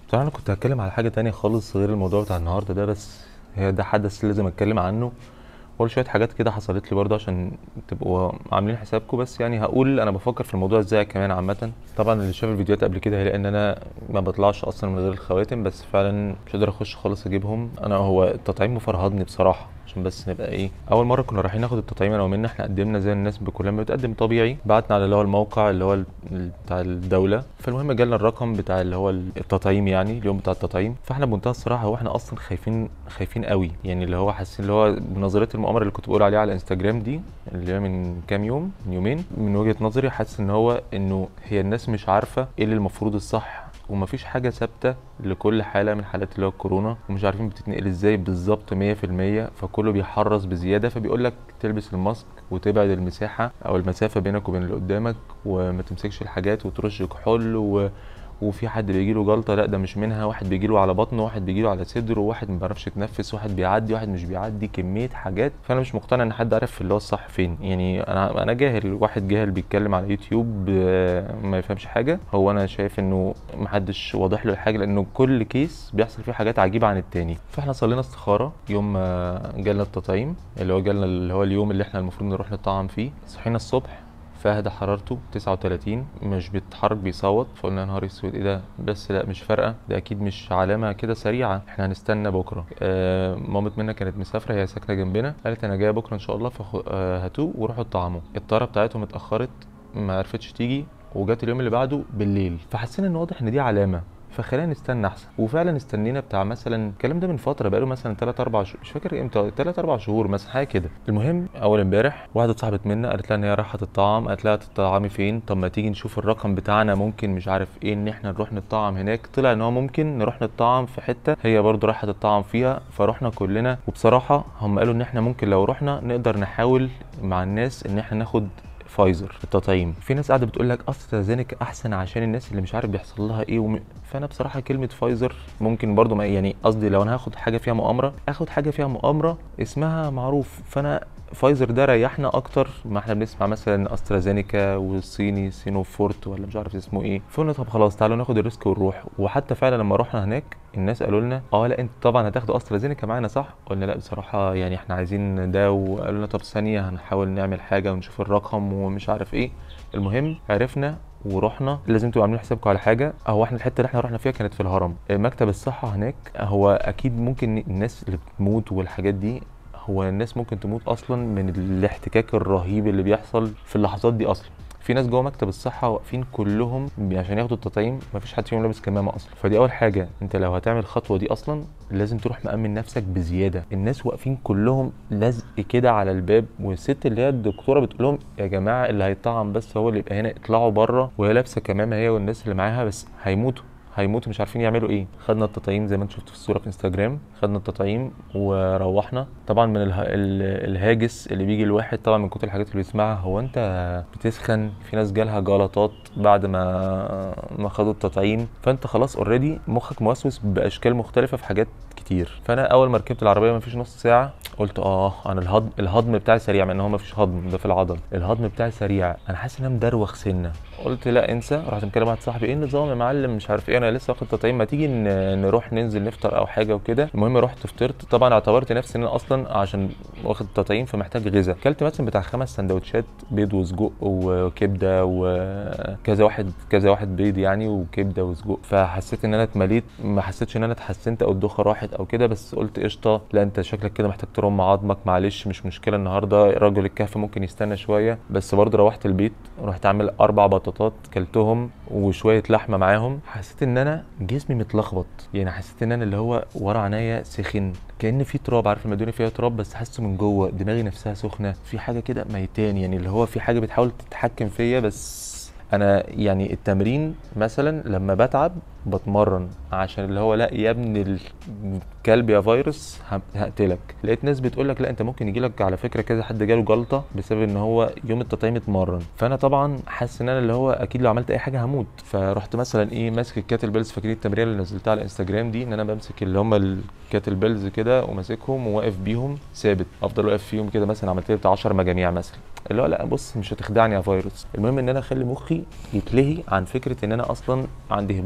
طبعا انا كنت هتكلم على حاجه تانية خالص غير الموضوع بتاع النهارده ده بس هي ده حدث لازم اتكلم عنه واقول شويه حاجات كده حصلت لي برضه عشان تبقوا عاملين حسابكم بس يعني هقول انا بفكر في الموضوع ازاي كمان عامه طبعا اللي شاف الفيديوهات قبل كده هيلاقي ان انا ما بطلعش اصلا من غير الخواتم بس فعلا مش قادر اخش خالص اجيبهم انا هو التطعيم مفرهدني بصراحه عشان بس نبقى ايه اول مره كنا رايحين ناخد التطعيم انا ومنى احنا قدمنا زي الناس كلها ما بتقدم طبيعي بعتنا على اللي هو الموقع اللي هو ال- ال- بتاع الدوله فالمهم جالنا الرقم بتاع اللي هو التطعيم يعني اليوم بتاع التطعيم فاحنا بمنتهى الصراحه هو احنا اصلا خايفين خايفين قوي يعني اللي هو حاسين اللي هو بنظريه المؤامره اللي كنت بقول عليها على الانستجرام دي اللي هي من كام يوم من يومين من وجهه نظري حاسس ان هو انه هي الناس مش عارفه ايه اللي المفروض الصح ومفيش حاجة ثابتة لكل حالة من حالات اللي هو الكورونا ومش عارفين بتتنقل ازاي بالظبط 100% فكله بيحرص بزيادة فبيقول لك تلبس الماسك وتبعد المساحة او المسافة بينك وبين اللي قدامك وما تمسكش الحاجات وترش كحول و... وفي حد بيجيله جلطه لا ده مش منها واحد بيجيله على بطنه واحد بيجيله على صدره واحد ما بيعرفش يتنفس واحد بيعدي واحد مش بيعدي كميه حاجات فانا مش مقتنع ان حد عارف اللي هو الصح فين يعني انا انا جاهل واحد جاهل بيتكلم على يوتيوب آه، ما يفهمش حاجه هو انا شايف انه محدش واضح له الحاجه لانه كل كيس بيحصل فيه حاجات عجيبه عن التاني فاحنا صلينا استخاره يوم ما جالنا التطعيم اللي هو جالنا اللي هو اليوم اللي احنا المفروض نروح نطعم فيه صحينا الصبح فهد حرارته 39 مش بيتحرك بيصوت فقلنا يا نهار اسود ايه ده بس لا مش فارقه ده اكيد مش علامه كده سريعه احنا هنستنى بكره آه مامة منا كانت مسافره هي ساكنه جنبنا قالت انا جايه بكره ان شاء الله فهاتوه وروحوا اطعموا الطياره بتاعتهم اتاخرت ما عرفتش تيجي وجات اليوم اللي بعده بالليل فحسينا ان واضح ان دي علامه فخلينا نستنى احسن وفعلا استنينا بتاع مثلا الكلام ده من فتره بقاله مثلا 3 4 شهور مش فاكر امتى 3 4 شهور مثلا حاجه كده المهم اول امبارح واحده صاحبه منا قالت لها ان هي رايحه تطعم قالت لها تطعمي فين طب ما تيجي نشوف الرقم بتاعنا ممكن مش عارف ايه ان احنا نروح نطعم هناك طلع ان هو ممكن نروح نطعم في حته هي برضو رايحه تطعم فيها فروحنا كلنا وبصراحه هم قالوا ان احنا ممكن لو رحنا نقدر نحاول مع الناس ان احنا ناخد فايزر التطعيم في ناس قاعده بتقول لك استرازينيكا احسن عشان الناس اللي مش عارف بيحصل لها ايه وم... فانا بصراحه كلمه فايزر ممكن برضو ما يعني قصدي لو انا هاخد حاجه فيها مؤامره اخد حاجه فيها مؤامره اسمها معروف فانا فايزر ده ريحنا اكتر ما احنا بنسمع مثلا استرازينيكا والصيني سينوفورت ولا مش عارف اسمه ايه فقلنا طب خلاص تعالوا ناخد الريسك ونروح وحتى فعلا لما رحنا هناك الناس قالوا لنا اه لا انت طبعا هتاخدوا استرازينيكا معانا صح قلنا لا بصراحه يعني احنا عايزين ده وقالوا لنا طب ثانيه هنحاول نعمل حاجه ونشوف الرقم ومش عارف ايه المهم عرفنا ورحنا لازم تبقوا عاملين حسابكم على حاجه هو احنا الحته اللي احنا رحنا فيها كانت في الهرم مكتب الصحه هناك هو اكيد ممكن الناس اللي بتموت والحاجات دي هو الناس ممكن تموت اصلا من الاحتكاك الرهيب اللي بيحصل في اللحظات دي اصلا في ناس جوه مكتب الصحه واقفين كلهم عشان ياخدوا التطعيم مفيش حد فيهم لابس كمامه اصلا فدي اول حاجه انت لو هتعمل الخطوه دي اصلا لازم تروح مأمن نفسك بزياده الناس واقفين كلهم لزق كده على الباب والست اللي هي الدكتوره بتقول لهم يا جماعه اللي هيطعم بس هو اللي يبقى هنا اطلعوا بره وهي لابسه كمامه هي والناس اللي معاها بس هيموتوا هيموتوا مش عارفين يعملوا ايه خدنا التطعيم زي ما انت شفت في الصوره في انستجرام خدنا التطعيم وروحنا طبعا من اله... ال- الهاجس اللي بيجي الواحد طبعا من كتر الحاجات اللي بيسمعها هو انت بتسخن في ناس جالها جلطات بعد ما ما خدوا التطعيم فانت خلاص اوريدي مخك موسوس باشكال مختلفه في حاجات كتير فانا اول ما ركبت العربيه ما فيش نص ساعه قلت اه انا الهضم الهضم بتاعي سريع مع ان هو ما فيش هضم ده في العضل الهضم بتاعي سريع انا حاسس ان انا مدروخ سنه قلت لا انسى رحت مكلم واحد صاحبي ايه النظام يا معلم مش عارف ايه انا لسه واخد تطعيم ما تيجي ن- نروح ننزل نفطر او حاجه وكده المهم رحت فطرت طبعا اعتبرت نفسي ان انا اصلا عشان واخد التطعيم فمحتاج غذاء اكلت مثلا بتاع خمس سندوتشات بيض وسجق وكبده وكذا واحد كذا واحد بيض يعني وكبده وسجق فحسيت ان انا اتمليت ما حسيتش ان انا اتحسنت او الدوخه راحت او كده بس قلت قشطه لا انت شكلك كده محتاج ترم عظمك معلش مش مشكله النهارده رجل الكهف ممكن يستنى شويه بس برضه روحت البيت رحت اعمل اربع بطاطات كلتهم وشويه لحمه معاهم حسيت ان انا جسمي متلخبط يعني حسيت ان انا اللي هو ورا عينيا سخن كان في تراب عارف لما الدنيا فيها تراب بس حاسه من جوه دماغي نفسها سخنه في حاجه كده ميتان يعني اللي هو في حاجه بتحاول تتحكم فيا بس انا يعني التمرين مثلا لما بتعب بتمرن عشان اللي هو لا يا ابن الكلب يا فيروس ه- هقتلك لقيت ناس بتقول لك لا انت ممكن يجي لك على فكره كذا حد جاله جلطه بسبب ان هو يوم التطعيم اتمرن فانا طبعا حاسس ان انا اللي هو اكيد لو عملت اي حاجه هموت فرحت مثلا ايه ماسك الكاتل بيلز فاكرين التمرين اللي نزلتها على الانستجرام دي ان انا بمسك اللي هم الكاتل بيلز كده وماسكهم وواقف بيهم ثابت افضل واقف فيهم كده مثلا عملت لي بتاع 10 مجاميع مثلا اللي هو لا بص مش هتخدعني يا فيروس المهم ان انا اخلي مخي يتلهي عن فكره ان انا اصلا عندي هبوط تعبان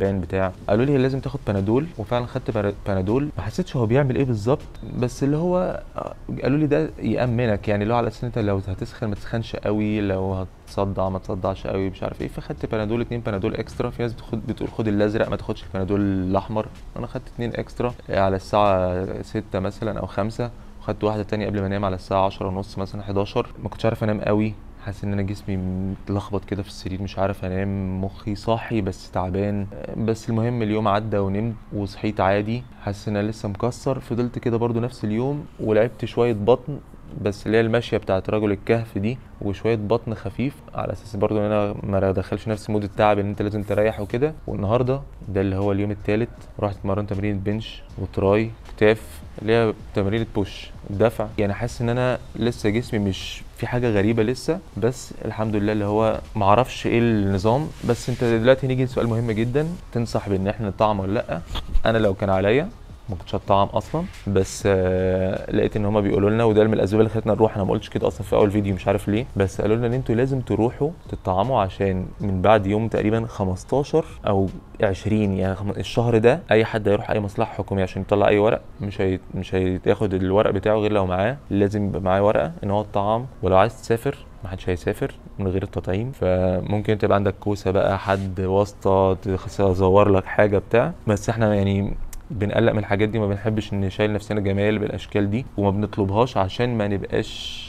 تعبان بتاع قالوا لي لازم تاخد بنادول وفعلا خدت بنا- بنادول ما حسيتش هو بيعمل ايه بالظبط بس اللي هو آه، قالوا لي ده يامنك يعني اللي هو على اساس إن انت لو هتسخن ما تسخنش قوي لو هتصدع ما تصدعش قوي مش عارف ايه فخدت بنادول اتنين بنادول اكسترا في ناس بتاخد بتقول خد الازرق ما تاخدش البنادول الاحمر انا خدت اتنين اكسترا على الساعه 6 مثلا او 5 وخدت واحده تانية قبل ما انام على الساعه 10 ونص مثلا 11 ما كنتش عارف انام قوي حاسس ان انا جسمي متلخبط كده في السرير مش عارف انام مخي صاحي بس تعبان بس المهم اليوم عدى ونمت وصحيت عادي حاسس ان انا لسه مكسر فضلت كده برضو نفس اليوم ولعبت شويه بطن بس اللي هي الماشيه بتاعت رجل الكهف دي وشويه بطن خفيف على اساس برضو ان انا ما ادخلش نفسي مود التعب ان انت لازم تريح وكده والنهارده ده اللي هو اليوم الثالث رحت اتمرن تمرين بنش وتراي كتاف اللي هي تمرينة بوش دفع يعني حاسس ان انا لسه جسمي مش في حاجه غريبه لسه بس الحمد لله اللي هو معرفش ايه النظام بس انت دلوقتي نيجي لسؤال مهم جدا تنصح بان احنا نطعم ولا لا انا لو كان عليا ما كنتش هتطعم اصلا بس آه لقيت ان هما بيقولوا لنا وده من الاسباب اللي خلتنا نروح انا ما قلتش كده اصلا في اول فيديو مش عارف ليه بس قالوا لنا ان انتوا لازم تروحوا تطعموا عشان من بعد يوم تقريبا 15 او 20 يعني خم- الشهر ده اي حد هيروح اي مصلحه حكوميه عشان يطلع اي ورق مش هي... مش هياخد الورق بتاعه غير لو معاه لازم يبقى معاه ورقه ان هو اتطعم ولو عايز تسافر ما حدش هيسافر من غير التطعيم فممكن انت يبقى عندك كوسه بقى حد واسطه تزور لك حاجه بتاع بس احنا يعني بنقلق من الحاجات دي ما بنحبش ان نشيل نفسنا جمال بالاشكال دي وما بنطلبهاش عشان ما نبقاش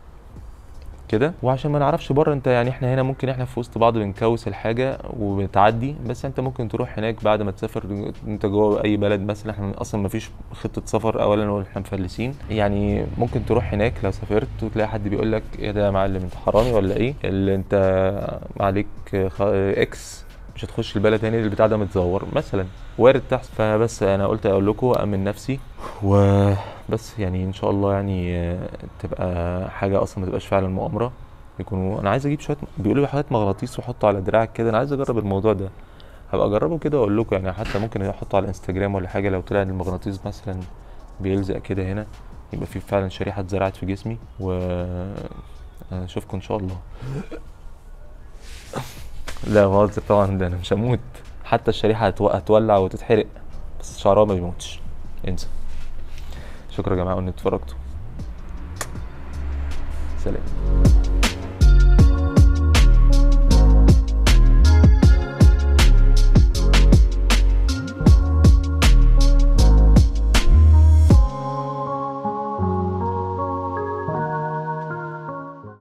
كده وعشان ما نعرفش بره انت يعني احنا هنا ممكن احنا في وسط بعض بنكوس الحاجه وبتعدي بس انت ممكن تروح هناك بعد ما تسافر انت جوه اي بلد مثلا احنا اصلا ما فيش خطه سفر اولا واحنا مفلسين يعني ممكن تروح هناك لو سافرت وتلاقي حد بيقول لك ايه ده يا معلم انت حرامي ولا ايه اللي انت عليك خ- اكس مش هتخش البلد تاني البتاع ده متزور مثلا وارد تحصل فبس انا قلت اقول لكم امن نفسي وبس يعني ان شاء الله يعني آه، تبقى حاجه اصلا ما تبقاش فعلا مؤامره يكونوا انا عايز اجيب شويه بيقولوا لي حاجات مغناطيس واحطه على دراعك كده انا عايز اجرب الموضوع ده هبقى اجربه كده واقول لكم يعني حتى ممكن احطه على الانستجرام ولا حاجه لو طلع ان المغناطيس مثلا بيلزق كده هنا يبقى في فعلا شريحه اتزرعت في جسمي و اشوفكم ان شاء الله لا بهزر طبعا ده انا مش هموت حتى الشريحه هتو- هتولع وتتحرق بس شعرها ما بيموتش انسى شكرا يا جماعه ان اتفرجتوا سلام